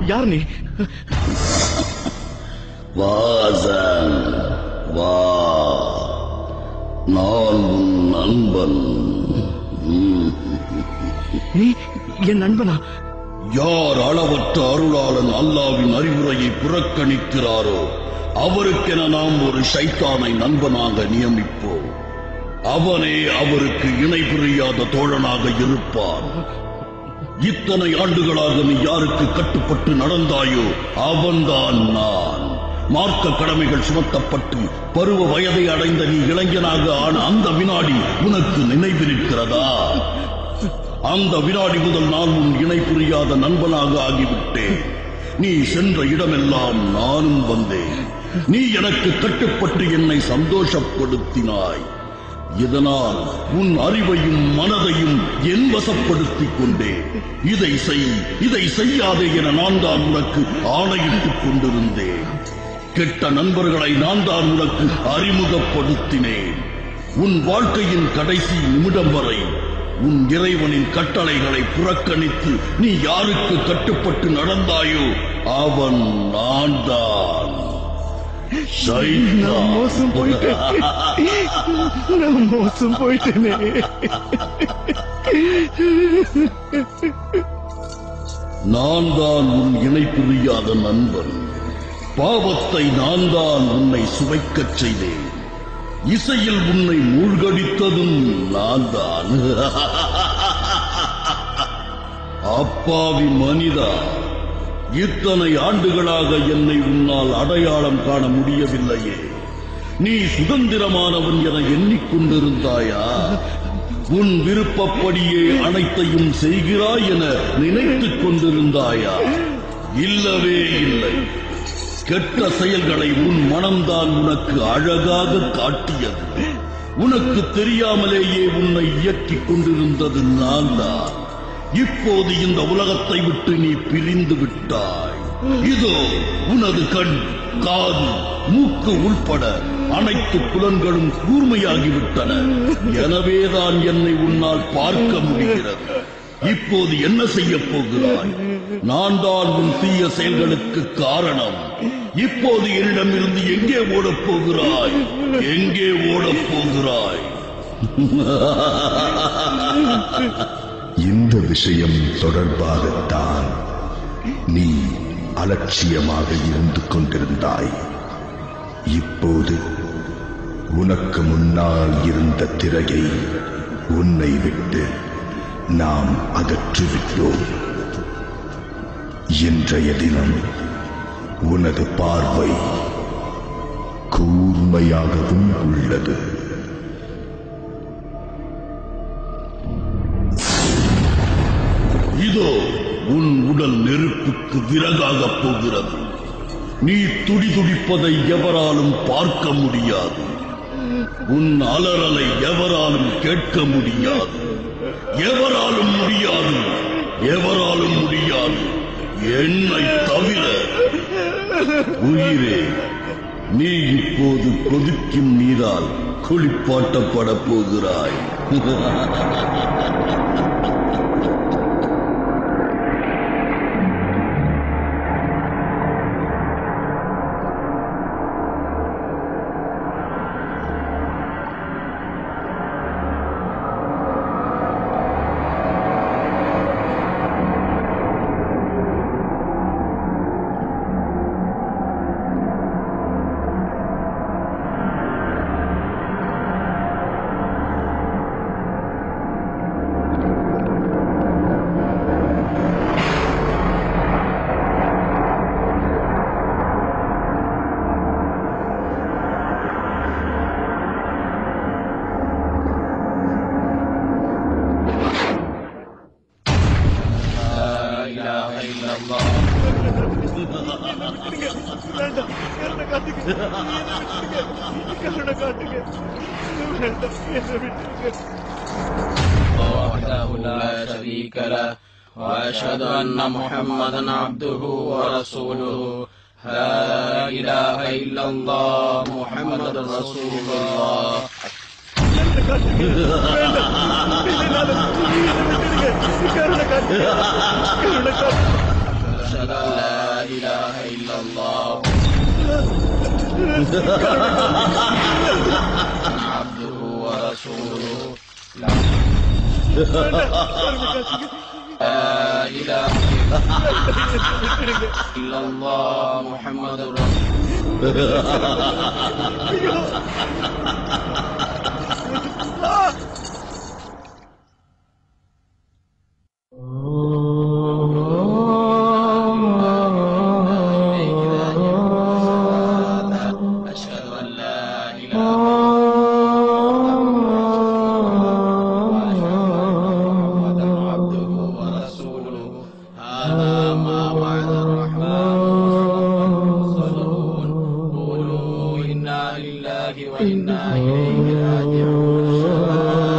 யார் நீ வாசன் வா நான் உன் நண்பன் ம். நீ என் நண்பனா யார் அளவற்ற அருளாளன் அல்லாவின் அறிவுரையை புறக்கணிக்கிறாரோ அவருக்கென நாம் ஒரு ஷைத்தானை நண்பனாக நியமிப்போம் அவனே அவருக்கு இணை புரியாத தோழனாக இருப்பான் இத்தனை ஆண்டுகளாக நீ யாருக்கு கட்டுப்பட்டு நடந்தாயோ அவன்தான் நான் மார்க்க கடமைகள் சுமத்தப்பட்டு பருவ வயதை அடைந்த நீ இளைஞனாக ஆன அந்த வினாடி உனக்கு நினைவிருக்கிறதா அந்த வினாடி முதல் நான் உன் இணை புரியாத நண்பனாக ஆகிவிட்டேன் நீ சென்ற இடமெல்லாம் நானும் வந்தேன் நீ எனக்கு கட்டுப்பட்டு என்னை சந்தோஷப்படுத்தினாய் இதனால் உன் அறிவையும் மனதையும் என் வசப்படுத்திக் கொண்டேன் இதை செய் இதை செய்யாதே என நான் தான் உனக்கு ஆணையிட்டுக் கொண்டிருந்தேன் கெட்ட நண்பர்களை நான் தான் உனக்கு அறிமுகப்படுத்தினேன் உன் வாழ்க்கையின் கடைசி நிமிடம் வரை உன் இறைவனின் கட்டளைகளை புறக்கணித்து நீ யாருக்கு கட்டுப்பட்டு நடந்தாயோ அவன் நான் தான் நான் மோசம் போயிட்டேன் நான் மோசம் போயிட்டேனே நான் தான் உன் இணை புரியாத நண்பன் பாவத்தை நான் தான் உன்னை சுவைக்கச் செய்தேன் இசையில் உன்னை மூழ்கடித்ததும் நான் தான் அப்பாவி மனிதா இத்தனை ஆண்டுகளாக என்னை உன்னால் அடையாளம் காண முடியவில்லையே நீ சுதந்திரமானவன் என எண்ணிக்கொண்டிருந்தாயா உன் விருப்பப்படியே அனைத்தையும் செய்கிறாய் என நினைத்துக் கொண்டிருந்தாயா இல்லவே இல்லை கெட்ட செயல்களை உன் மனம்தான் உனக்கு அழகாக காட்டியது உனக்கு தெரியாமலேயே உன்னை இயக்கிக் கொண்டிருந்தது நான் தான் இப்போது இந்த உலகத்தை விட்டு நீ பிரிந்து விட்டாய் இதோ உனது கண் காது மூக்கு உள்பட அனைத்து புலன்களும் கூர்மையாகிவிட்டன எனவேதான் என்னை உன்னால் பார்க்க முடிகிறது இப்போது என்ன செய்ய போகிறாய் நான் தான் உன் தீய செயல்களுக்கு காரணம் இப்போது என்னிடமிருந்து எங்கே ஓடப் போகிறாய் எங்கே ஓடப் போகிறாய் இந்த விஷயம் தொடர்பாகத்தான் நீ அலட்சியமாக இருந்து கொண்டிருந்தாய் இப்போது உனக்கு முன்னால் இருந்த திரையை உன்னை விட்டு நாம் அகற்றிவிட்டோம் இன்றைய தினம் உனது பார்வை கூர்மையாகவும் உள்ளது இதோ உன் உடல் நெருப்புக்கு விறகாக போகிறது நீ துடிதுடிப்பதை எவராலும் பார்க்க முடியாது உன் அலறலை எவராலும் கேட்க முடியாது எவராலும் முடியாது எவராலும் முடியாது என்னை தவிர உயிரே நீ இப்போது கொதிக்கும் நீரால் குளிப்பாட்டப்பட போகிறாய் வேண்டாம் கருணை காட்டுங்க என்னை விட்டுருங்க கருணை காட்டுங்க வேண்டாம் என்னை விட்டுருங்க وحده لا شريك له وأشهد أن محمدا عبده ورسوله لا إله إلا الله محمد رسول الله கருணை காட்டுங்க வேண்டாம் இதனால என்னை விட்டுருங்க கருணை காட்டுங்க கருணை காட்டுங்க أشهد أن لا إله إلا الله عبده ورسوله لا إله إلا الله محمد رسول أشهد أن لا إله محمدا عبده ورسوله هذا ما وعد الرحمن والمرسلون قولوا إنا لله وإنا إليه راجعون